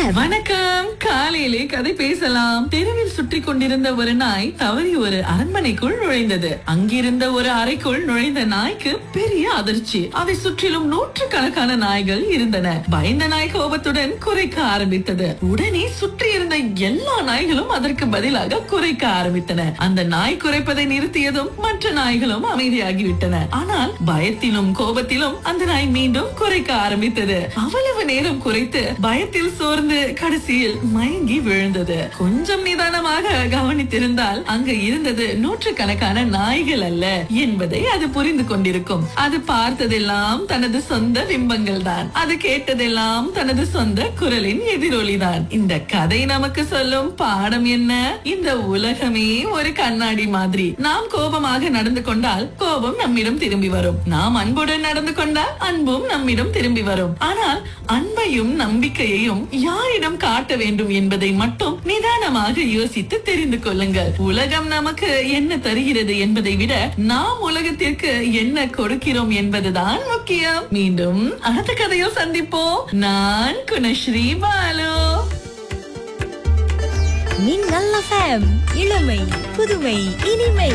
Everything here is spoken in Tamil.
எஃப்எம் வணக்கம் காலையிலே கதை பேசலாம் தெருவில் சுற்றி கொண்டிருந்த ஒரு நாய் தவறி ஒரு அரண்மனைக்குள் நுழைந்தது அங்கிருந்த ஒரு அறைக்குள் நுழைந்த நாய்க்கு பெரிய அதிர்ச்சி அதை சுற்றிலும் நூற்றுக்கணக்கான நாய்கள் இருந்தன பயந்த நாய் கோபத்துடன் குறைக்க ஆரம்பித்தது உடனே சுற்றி இருந்த எல்லா நாய்களும் அதற்கு பதிலாக குறைக்க ஆரம்பித்தன அந்த நாய் குறைப்பதை நிறுத்தியதும் மற்ற நாய்களும் அமைதியாகிவிட்டன ஆனால் பயத்திலும் கோபத்திலும் அந்த நாய் மீண்டும் குறைக்க ஆரம்பித்தது அவ்வளவு நேரம் குறைத்து பயத்தில் சோர்ந்து கடைசியில் மயங்கி விழுந்தது கொஞ்சம் நிதானமாக கவனித்திருந்தால் அங்கு இருந்தது நூற்றுக்கணக்கான நாய்கள் அல்ல என்பதை அது புரிந்து கொண்டிருக்கும் அது பார்த்ததெல்லாம் தனது சொந்த பிம்பங்கள் தான் அது கேட்டதெல்லாம் தனது சொந்த குரலின் எதிரொலிதான் இந்த கதை நமக்கு சொல்லும் பாடம் என்ன இந்த உலகமே ஒரு கண்ணாடி மாதிரி நாம் கோபமாக நடந்து கொண்டால் கோபம் நம்மிடம் திரும்பி வரும் நாம் அன்புடன் நடந்து கொண்டால் அன்பும் நம்மிடம் திரும்பி வரும் ஆனால் அன்பையும் நம்பிக்கையையும் யாரிடம் காட்ட வேண்டும் என்பதை மட்டும் நிதானமாக யோசித்து தெரிந்து கொள்ளுங்கள் உலகம் நமக்கு என்ன தருகிறது என்பதை விட நாம் உலகத்திற்கு என்ன கொடுக்கிறோம் என்பதுதான் முக்கியம் மீண்டும் அடுத்த கதையில் சந்திப்போம் நான் குணஸ்ரீ பாலு மின்னல் எஃப்எம் இளமை புதுமை இனிமை